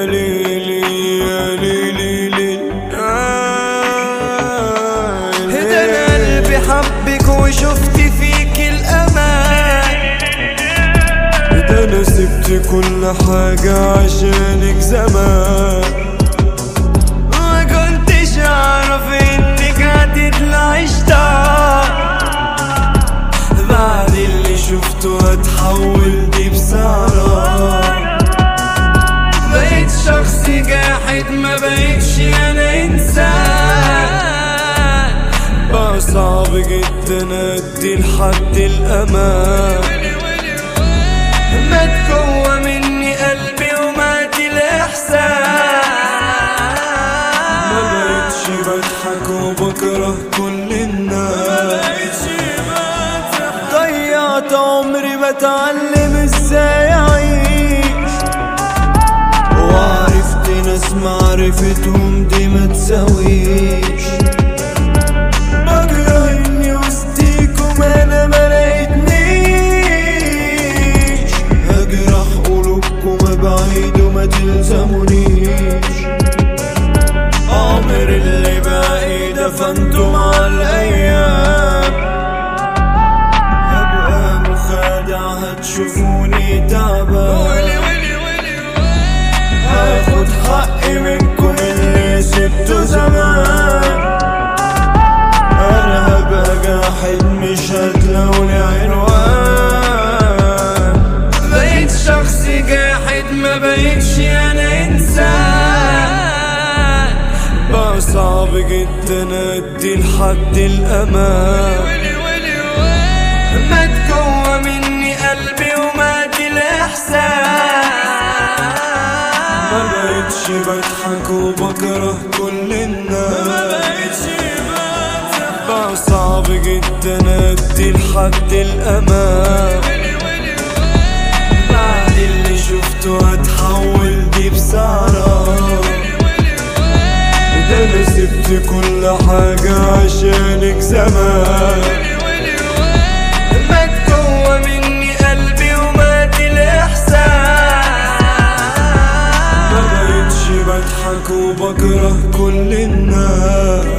يا ليلي يا ليلي ليل ده انا قلبي حبك وشفت فيك الامان ده انا سبت كل حاجة عشانك زمان ما كنتش اعرف انك هتطلع اشتاق بعد اللي شفته هتحول دي بسعرة بقيت شخص جاحد ما بقيتش انا انسان بقى صعب جدا ادي لحد الامان مات جوه مني قلبي ومات الاحساس ما بقتش بضحك وبكره كل الناس ضيعت عمري بتعلم ازاي اعيش وعرفت ناس معرفتهم دي ما تساويش بكره اني وسطيكم انا ما لقيتنيش هجرح قلوبكم بعيد وما تلزمونيش عمر اللي باقي دفنته مع الايام هبقى مخادع هتشوفوني تعبان هاخد حقي منكم اللي سبته زمان انا هبقى جاحد مش هتلاقوني عنوان بقيت شخص جاحد ما بقيتش انا انسان بقى صعب جدا ادي لحد الامان مات جوه مني قلبي ومات الاحساس ما بقتش بضحك وبكره كل الناس بقى صعب جدا ادي لحد الامان بعد اللي شفته هتحول دي بسعرة ده انا سبت كل حاجة عشانك زمان مات جوه مني قلبي ومات الاحساس ما بقتش بضحك وبكره كل الناس